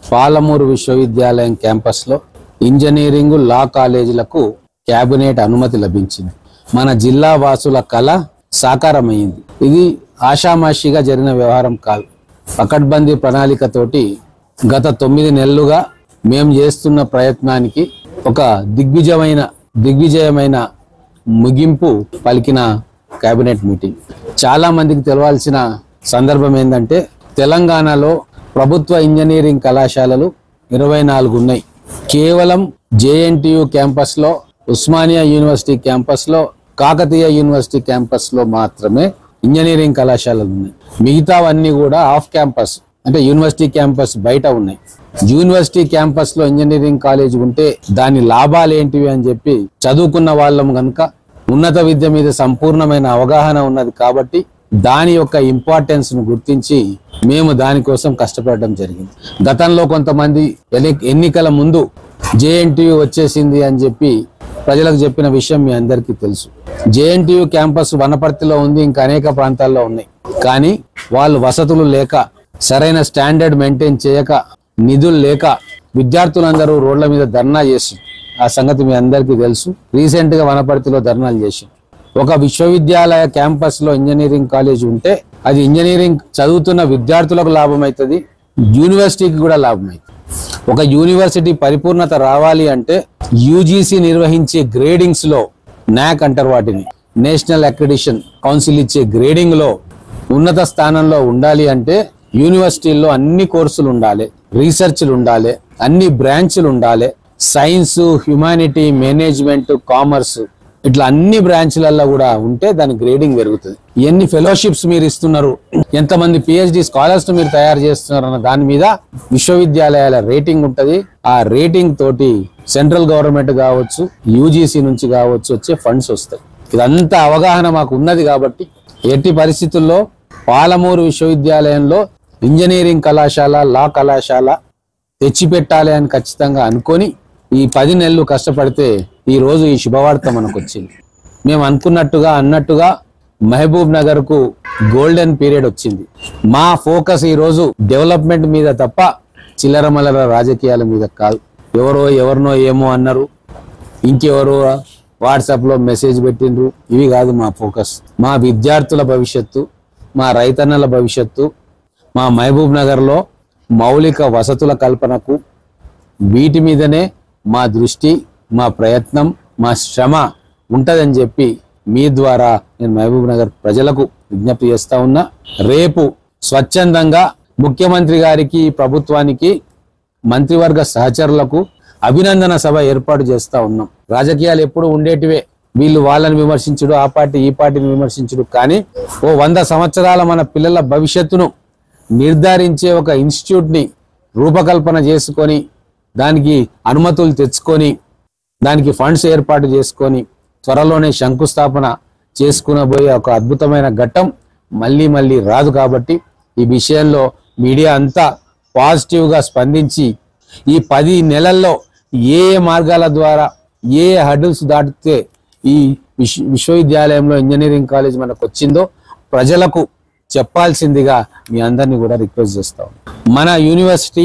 పాలమూరు విశ్వవిద్యాలయం క్యాంపస్లో ఇంజనీరింగ్ లా కాలేజీలకు కేబినెట్ అనుమతి లభించింది మన జిల్లా వాసుల కళ సాకారమైంది ఇది ఆషామాషిగా జరిగిన వ్యవహారం కాదు పకడ్బందీ ప్రణాళికతోటి గత తొమ్మిది నెలలుగా మేము చేస్తున్న ప్రయత్నానికి ఒక దిగ్విజయమైన దిగ్విజయమైన ముగింపు పలికిన కేబినెట్ మీటింగ్ చాలా మందికి తెలవాల్సిన సందర్భం ఏంటంటే తెలంగాణలో ప్రభుత్వ ఇంజనీరింగ్ కళాశాలలు ఇరవై నాలుగు ఉన్నాయి కేవలం జేఎన్టీయు క్యాంపస్లో ఉస్మానియా యూనివర్సిటీ క్యాంపస్లో కాకతీయ యూనివర్సిటీ క్యాంపస్లో మాత్రమే ఇంజనీరింగ్ కళాశాలలు ఉన్నాయి మిగతావన్నీ కూడా ఆఫ్ క్యాంపస్ అంటే యూనివర్సిటీ క్యాంపస్ బయట ఉన్నాయి యూనివర్సిటీ క్యాంపస్ లో ఇంజనీరింగ్ కాలేజ్ ఉంటే దాని లాభాలు ఏంటివి అని చెప్పి చదువుకున్న వాళ్ళం గనుక ఉన్నత విద్య మీద సంపూర్ణమైన అవగాహన ఉన్నది కాబట్టి దాని యొక్క ఇంపార్టెన్స్ ను గుర్తించి మేము దానికోసం కష్టపడడం జరిగింది గతంలో కొంతమంది ఎన్ని- ఎన్నికల ముందు జేఎన్టీయు వచ్చేసింది అని చెప్పి ప్రజలకు చెప్పిన విషయం మీ అందరికీ తెలుసు జేఎన్టీయు క్యాంపస్ వనపర్తిలో ఉంది ఇంకా అనేక ప్రాంతాల్లో ఉన్నాయి కానీ వాళ్ళు వసతులు లేక సరైన స్టాండర్డ్ మెయింటైన్ చేయక నిధులు లేక విద్యార్థులందరూ రోడ్ల మీద ధర్నా చేసి ఆ సంగతి మీ అందరికీ తెలుసు రీసెంట్ గా వనపర్తిలో ధర్నాలు చేసి ఒక విశ్వవిద్యాలయ క్యాంపస్ లో ఇంజనీరింగ్ కాలేజ్ ఉంటే అది ఇంజనీరింగ్ చదువుతున్న విద్యార్థులకు లాభం అవుతుంది యూనివర్సిటీకి కూడా లాభం అవుతుంది ఒక యూనివర్సిటీ పరిపూర్ణత రావాలి అంటే యూజీసీ నిర్వహించే గ్రేడింగ్స్ లో నాక్ అంటారు వాటిని నేషనల్ అక్రిడిషన్ కౌన్సిల్ ఇచ్చే గ్రేడింగ్ లో ఉన్నత స్థానంలో ఉండాలి అంటే యూనివర్సిటీల్లో అన్ని కోర్సులు ఉండాలి రీసెర్చ్లు ఉండాలి అన్ని బ్రాంచ్లు ఉండాలి సైన్స్ హ్యుమానిటీ మేనేజ్మెంట్ కామర్స్ ఇట్లా అన్ని బ్రాంచ్లలో కూడా ఉంటే దాని గ్రేడింగ్ పెరుగుతుంది ఎన్ని ఫెలోషిప్స్ మీరు ఇస్తున్నారు ఎంతమంది పిహెచ్డి స్కాలర్స్ మీరు తయారు చేస్తున్నారు అన్న దాని మీద విశ్వవిద్యాలయాల రేటింగ్ ఉంటది ఆ రేటింగ్ తోటి సెంట్రల్ గవర్నమెంట్ కావచ్చు యూజీసీ నుంచి కావచ్చు వచ్చే ఫండ్స్ వస్తాయి ఇదంతా అవగాహన మాకు ఉన్నది కాబట్టి ఎట్టి పరిస్థితుల్లో పాలమూరు విశ్వవిద్యాలయంలో ఇంజనీరింగ్ కళాశాల లా కళాశాల తెచ్చిపెట్టాలి అని ఖచ్చితంగా అనుకొని ఈ పది నెలలు కష్టపడితే ఈ రోజు ఈ శుభవార్త మనకు వచ్చింది మేము అనుకున్నట్టుగా అన్నట్టుగా మహబూబ్ నగర్ కు గోల్డెన్ పీరియడ్ వచ్చింది మా ఫోకస్ ఈ రోజు డెవలప్మెంట్ మీద తప్ప చిల్లరమల్లర రాజకీయాల మీద కాదు ఎవరో ఎవరినో ఏమో అన్నారు ఇంకెవరో వాట్సాప్ లో మెసేజ్ పెట్టిండ్రు ఇవి కాదు మా ఫోకస్ మా విద్యార్థుల భవిష్యత్తు మా రైతన్నల భవిష్యత్తు మా మహబూబ్ నగర్లో మౌలిక వసతుల కల్పనకు వీటి మీదనే మా దృష్టి మా ప్రయత్నం మా శ్రమ ఉంటదని చెప్పి మీ ద్వారా నేను మహబూబ్ నగర్ ప్రజలకు విజ్ఞప్తి చేస్తా ఉన్నా రేపు స్వచ్ఛందంగా ముఖ్యమంత్రి గారికి ప్రభుత్వానికి మంత్రివర్గ సహచరులకు అభినందన సభ ఏర్పాటు చేస్తా ఉన్నాం రాజకీయాలు ఎప్పుడు ఉండేటివే వీళ్ళు వాళ్ళని విమర్శించుడు ఆ పార్టీ ఈ పార్టీని విమర్శించుడు కానీ ఓ వంద సంవత్సరాల మన పిల్లల భవిష్యత్తును నిర్ధారించే ఒక ఇన్స్టిట్యూట్ ని రూపకల్పన చేసుకొని దానికి అనుమతులు తెచ్చుకొని దానికి ఫండ్స్ ఏర్పాటు చేసుకొని త్వరలోనే శంకుస్థాపన చేసుకునబోయే ఒక అద్భుతమైన ఘట్టం మళ్ళీ మళ్ళీ రాదు కాబట్టి ఈ విషయంలో మీడియా అంతా పాజిటివ్ గా స్పందించి ఈ పది నెలల్లో ఏ ఏ మార్గాల ద్వారా ఏ ఏ హర్డిల్స్ దాటితే ఈ విశ్వ విశ్వవిద్యాలయంలో ఇంజనీరింగ్ కాలేజ్ మనకు వచ్చిందో ప్రజలకు చెప్పాల్సిందిగా మీ అందరినీ కూడా రిక్వెస్ట్ చేస్తాం మన యూనివర్సిటీ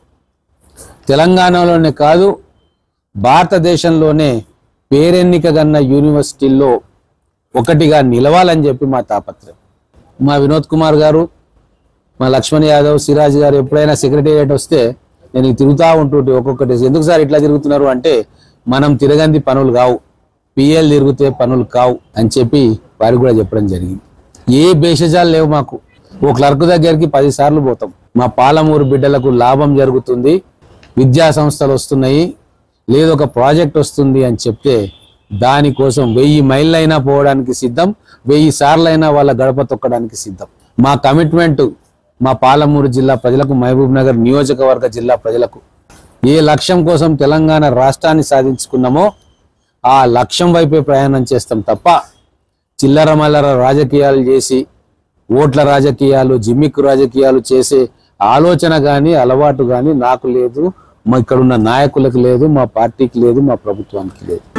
తెలంగాణలోనే కాదు భారతదేశంలోనే పేరెన్నికగన్న యూనివర్సిటీల్లో ఒకటిగా నిలవాలని చెప్పి మా తాపత్రయం మా వినోద్ కుమార్ గారు మా లక్ష్మణ్ యాదవ్ సిరాజ్ గారు ఎప్పుడైనా సెక్రటేరియట్ వస్తే నేను తిరుగుతూ ఉంటుంటే ఒక్కొక్కటి ఎందుకు సార్ ఇట్లా తిరుగుతున్నారు అంటే మనం తిరగంది పనులు కావు పిఎల్ తిరిగితే పనులు కావు అని చెప్పి వారికి కూడా చెప్పడం జరిగింది ఏ భేషజాలు లేవు మాకు ఓ క్లర్క్ దగ్గరికి పది సార్లు పోతాం మా పాలమూరు బిడ్డలకు లాభం జరుగుతుంది విద్యా సంస్థలు వస్తున్నాయి లేదు ఒక ప్రాజెక్ట్ వస్తుంది అని చెప్తే దానికోసం వెయ్యి మైళ్ళైనా పోవడానికి సిద్ధం వెయ్యి సార్లైనా వాళ్ళ గడప తొక్కడానికి సిద్ధం మా కమిట్మెంట్ మా పాలమూరు జిల్లా ప్రజలకు మహబూబ్ నగర్ నియోజకవర్గ జిల్లా ప్రజలకు ఏ లక్ష్యం కోసం తెలంగాణ రాష్ట్రాన్ని సాధించుకున్నామో ఆ లక్ష్యం వైపే ప్రయాణం చేస్తాం తప్ప చిల్లర మల్లర రాజకీయాలు చేసి ఓట్ల రాజకీయాలు జిమ్మిక్కు రాజకీయాలు చేసే ఆలోచన కానీ అలవాటు కానీ నాకు లేదు మా ఇక్కడున్న నాయకులకు లేదు మా పార్టీకి లేదు మా ప్రభుత్వానికి లేదు